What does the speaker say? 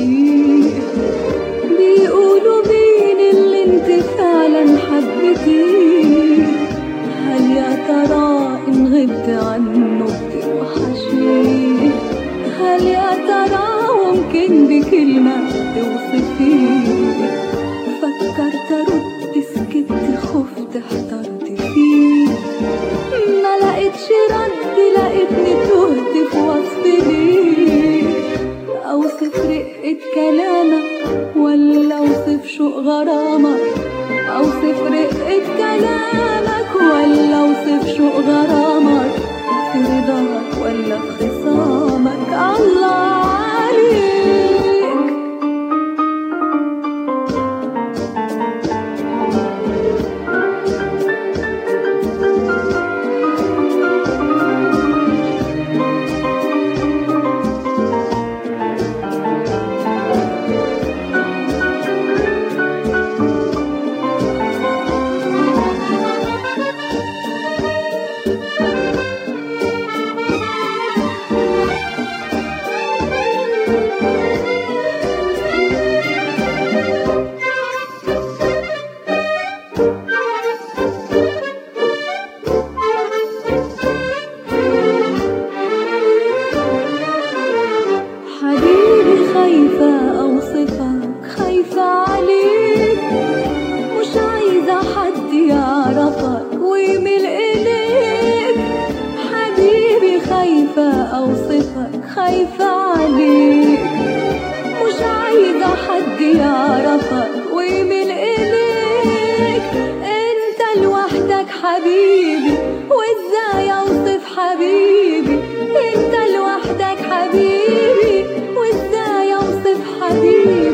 فيه بيقولوا مين اللي انت فعلا حبيتيه هل يا ترى ان غبت عنه بتوحشيه هل يا ترى ممكن بكلمة توصفيه فكرت ارد سكت خفت احترت فيه ما لقيتش رد لقيتني تهت في وصف ليه اوصف رقة كلامك ولا اوصف شوق غرامك اوصف رقة كلامك ولا اوصف شوق غرامك في رضاك ولا في خصامك الله عليك حبيبي خايفة أوصفك خايفة عليك مش عايزة حد يعرفك ويميل إليك حبيبي خايفة أوصفك خايفة عليك مش عايزة حد يعرفك ويميل إليك أنت لوحدك حبيبي وإزاي أوصف حبيبي أنت لوحدك حبيبي وإزاي أوصف حبيبي